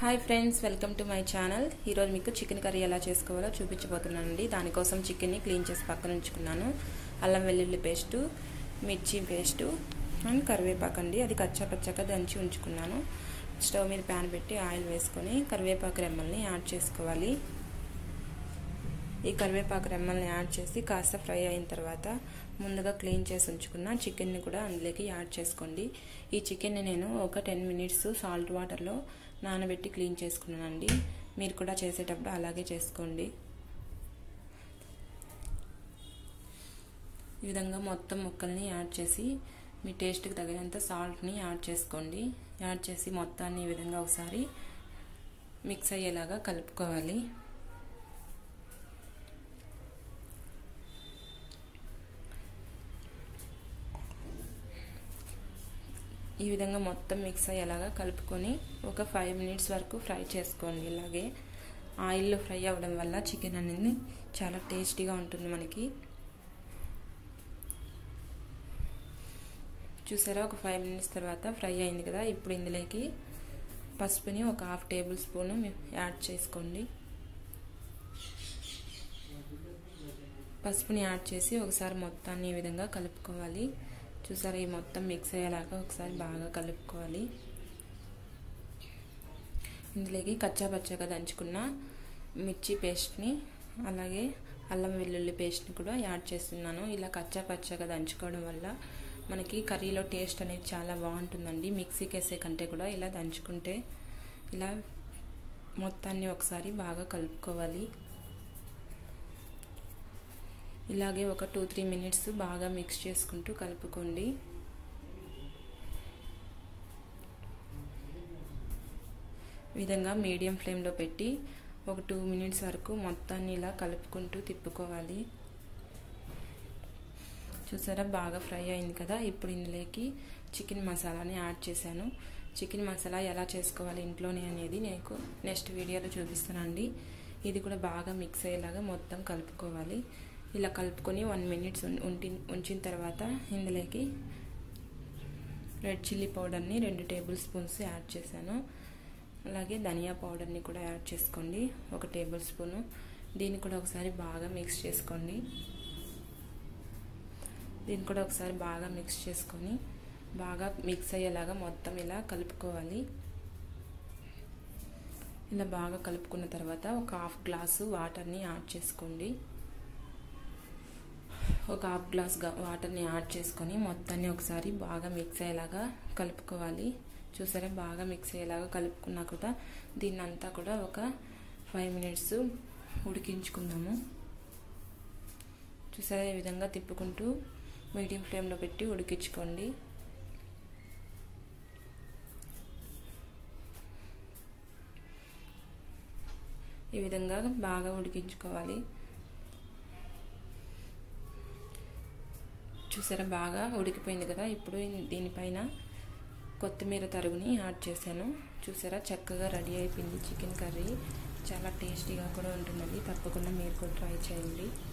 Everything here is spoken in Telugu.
hi friends welcome to my channel ఈరోజు మీకు చికెన్ కర్రీ ఎలా చేసుకోవాలో చూపించబోతున్నానండి దానికోసం చికెన్ని క్లీన్ చేసి పక్కన ఉంచుకున్నాను అల్లం వెల్లుల్లి పేస్టు మిర్చి పేస్టు అండ్ కరివేపాకు అండి అది కచ్చా పచ్చగా దంచి ఉంచుకున్నాను స్టవ్ మీద ప్యాన్ పెట్టి ఆయిల్ వేసుకొని కరివేపాకు రెమ్మల్ని యాడ్ చేసుకోవాలి ఈ కరివేపాకు రెమ్మల్ని యాడ్ చేసి కాస్త ఫ్రై అయిన తర్వాత ముందుగా క్లీన్ చేసి ఉంచుకున్న చికెన్ని కూడా అందులోకి యాడ్ చేసుకోండి ఈ చికెన్ని నేను ఒక టెన్ మినిట్స్ సాల్ట్ వాటర్లో నానబెట్టి క్లీన్ చేసుకున్నానండి మీరు కూడా చేసేటప్పుడు అలాగే చేసుకోండి ఈ విధంగా మొత్తం ముక్కల్ని యాడ్ చేసి మీ టేస్ట్కి తగినంత సాల్ట్ని యాడ్ చేసుకోండి యాడ్ చేసి మొత్తాన్ని ఈ విధంగా ఒకసారి మిక్స్ అయ్యేలాగా కలుపుకోవాలి ఈ విధంగా మొత్తం మిక్స్ అయ్యేలాగా కలుపుకొని ఒక ఫైవ్ మినిట్స్ వరకు ఫ్రై చేసుకోండి ఇలాగే ఆయిల్లో ఫ్రై అవ్వడం వల్ల చికెన్ అనేది చాలా టేస్టీగా ఉంటుంది మనకి చూసారా ఒక ఫైవ్ మినిట్స్ తర్వాత ఫ్రై అయింది కదా ఇప్పుడు ఇందులోకి పసుపుని ఒక హాఫ్ టేబుల్ స్పూన్ యాడ్ చేసుకోండి పసుపుని యాడ్ చేసి ఒకసారి మొత్తాన్ని ఈ విధంగా కలుపుకోవాలి చూసారా ఈ మొత్తం మిక్స్ అయ్యేలాగా ఒకసారి బాగా కలుపుకోవాలి ఇందులోకి కచ్చా పచ్చగా దంచుకున్న మిర్చి పేస్ట్ని అలాగే అల్లం వెల్లుల్లి పేస్ట్ని కూడా యాడ్ చేస్తున్నాను ఇలా కచ్చా పచ్చగా దంచుకోవడం వల్ల మనకి కర్రీలో టేస్ట్ అనేది చాలా బాగుంటుందండి మిక్సీకి వేసే కంటే కూడా ఇలా దంచుకుంటే ఇలా మొత్తాన్ని ఒకసారి బాగా కలుపుకోవాలి ఇలాగే ఒక టూ త్రీ మినిట్స్ బాగా మిక్స్ చేసుకుంటూ కలుపుకోండి విధంగా మీడియం ఫ్లేమ్లో పెట్టి ఒక టూ మినిట్స్ వరకు మొత్తాన్ని ఇలా కలుపుకుంటూ తిప్పుకోవాలి చూసారా బాగా ఫ్రై అయింది కదా ఇప్పుడు ఇందులోకి చికెన్ మసాలాని యాడ్ చేశాను చికెన్ మసాలా ఎలా చేసుకోవాలి ఇంట్లోనే అనేది నేను నెక్స్ట్ వీడియోలో చూపిస్తానండి ఇది కూడా బాగా మిక్స్ అయ్యేలాగా మొత్తం కలుపుకోవాలి ఇలా కలుపుకొని వన్ మినిట్స్ ఉంటి ఉంచిన తర్వాత ఇందులోకి రెడ్ చిల్లీ పౌడర్ని రెండు టేబుల్ స్పూన్స్ యాడ్ చేశాను అలాగే ధనియా పౌడర్ని కూడా యాడ్ చేసుకోండి ఒక టేబుల్ స్పూను దీన్ని కూడా ఒకసారి బాగా మిక్స్ చేసుకోండి దీన్ని కూడా ఒకసారి బాగా మిక్స్ చేసుకొని బాగా మిక్స్ అయ్యేలాగా మొత్తం ఇలా కలుపుకోవాలి ఇలా బాగా కలుపుకున్న తర్వాత ఒక హాఫ్ గ్లాసు వాటర్ని యాడ్ చేసుకోండి ఒక హాఫ్ గ్లాస్ వాటర్ని యాడ్ చేసుకొని మొత్తాన్ని ఒకసారి బాగా మిక్స్ అయ్యేలాగా కలుపుకోవాలి చూసారా బాగా మిక్స్ అయ్యేలాగా కలుపుకున్నా కూడా దీన్ని అంతా కూడా ఒక ఫైవ్ మినిట్స్ ఉడికించుకుందాము చూసారా ఈ విధంగా తిప్పుకుంటూ మీడియం ఫ్లేమ్లో పెట్టి ఉడికించుకోండి ఈ విధంగా బాగా ఉడికించుకోవాలి చూసారా బాగా ఉడికిపోయింది కదా ఇప్పుడు దీనిపైన కొత్తిమీర తరుగుని యాడ్ చేశాను చూసారా చక్కగా రెడీ అయిపోయింది చికెన్ కర్రీ చాలా టేస్టీగా కూడా ఉంటుందండి తప్పకుండా మీరు కూడా ట్రై చేయండి